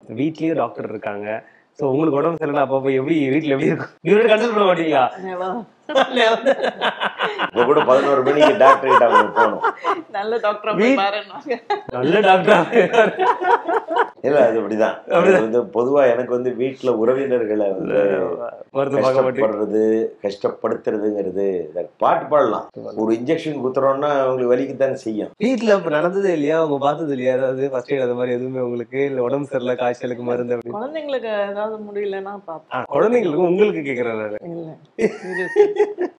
வீட்லயும் டாக்டர் இருக்காங்க சோ உங்களுக்கு உடம்பு சரியில்லை அப்போ எப்படி வீட்ல எப்படி இருக்கும் இவரோட கன்சல்ட் பண்ண மாட்டீங்களா இப்ப கூட பதினோரு மணிக்கு டாக்டர் கிட்ட அவங்க போகணும் நல்ல டாக்டர் வீ- போய் பாருன்னாங்க நல்ல டாக்டர் இல்ல அது அப்படிதான் அது வந்து பொதுவா எனக்கு வந்து வீட்டுல உறவினர்களை வந்து மருந்து பார்க்க மாட்டீங்க கஷ்டப்படுறது கஷ்டப்படுத்துறதுங்கிறது இந்த பாட்டு பாடலாம் ஒரு இன்ஜெக்ஷன் குத்துறோம்னா அவங்களுக்கு வலிக்குத்தானே செய்யும் வீட்ல அப்ப நடந்ததே இல்லையா அவங்க பார்த்தது இல்லையா அதாவது ஃபர்ஸ்ட் எய்ட் அது மாதிரி எதுவுமே உங்களுக்கு இல்ல உடம்பு சரியில்லை காய்ச்சலுக்கு மருந்து அப்படி குழந்தைங்களுக்கு ஏதாவது முடியலன்னா பாப்போம் ஆ, குழந்தைங்களுக்கு உங்களுக்கு கேக்குறேன் நானு இல்ல Seriously.